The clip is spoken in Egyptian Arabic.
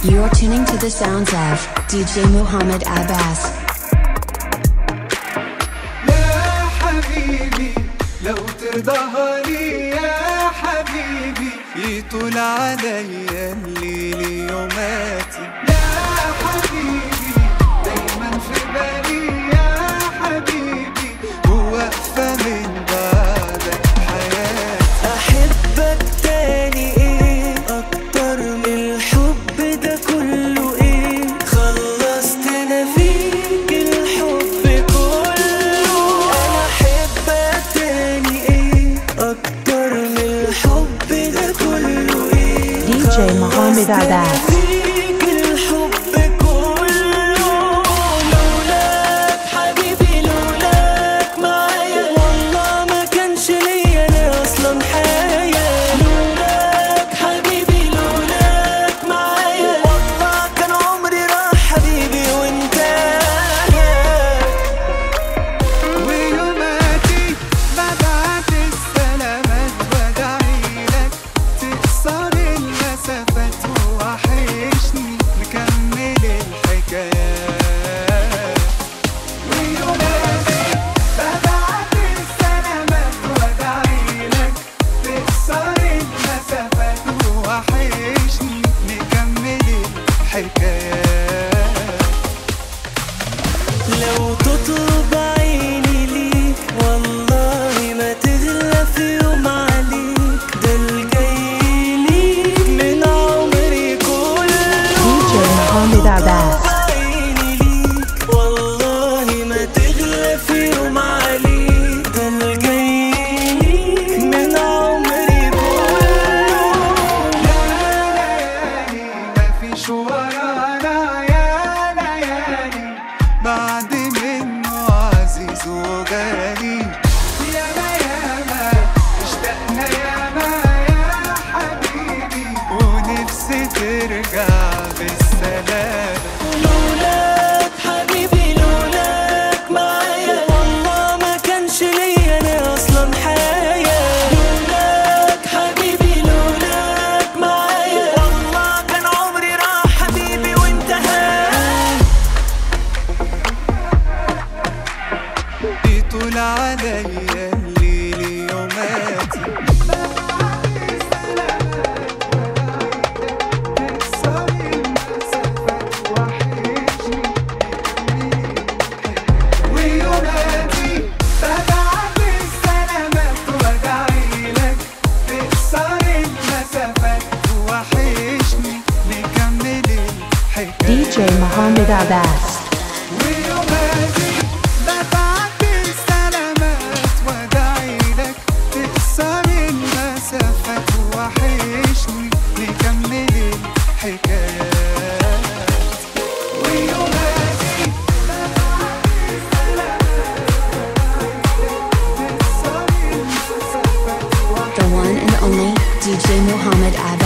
You're tuning to the sounds of DJ Muhammad Abbas. يا حبيبي لو ترضاها لي يا حبيبي يطول عليا الليل يوماتي يا حبيبي دايما في بالي يا حبيبي وواقفة من بعدك حياتي احبك تاني ايه اكتر من الحب ده كله ايه خلصتنا فيك الحب كله انا احبك تاني ايه اكتر من الحب ده كله ايه DJ Mohammed Abbas. فيك الحب كله لولاك حبيبي لولاك معايا والله ما كانش ليا انا اصلا حياة لولاك حبيبي لولاك معايا والله كان عمري راح حبيبي وانت ويوماتي ببعت السلامات بدعيلك تكسر المسافات ووحشني نكمل الحكايات ويوماتي ببعت السلامات بدعيلك تكسر المسافات ووحشني نكمل الحكايات لو تطلب عيني ليك والله ما تغلى في يوم عليك ده الجاي ليك من عمري كله DJ Mohammed Abbas. عيني ليك والله ما تغلى في يوم عليك ده الجاي ليك من عمري كله ليالي مفيش ورانا يا ليالي بعد منه عزيز وغالي ياما ياما اشتقنا ياما يا حبيبي ونفسي ترجع بالسلامة لولاك حبيبي لولاك معايا والله ما كانش ليا انا اصلا حياة لولاك حبيبي لولاك معايا والله كان عمري راح حبيبي وانتهى يطول عليا الليل يوماتي ويوماتي ببعت السلامات وادعيلك تكسر المسافات وحشني نكمل الحكاية DJ Mohammed Abbas. ويوماتي ببعت السلامات وادعيلك تكسر المسافات وحشني نكمل الحكايات ويوماتي ببعت السلامات تكسر المسافات The one and only DJ Muhammad Abbas.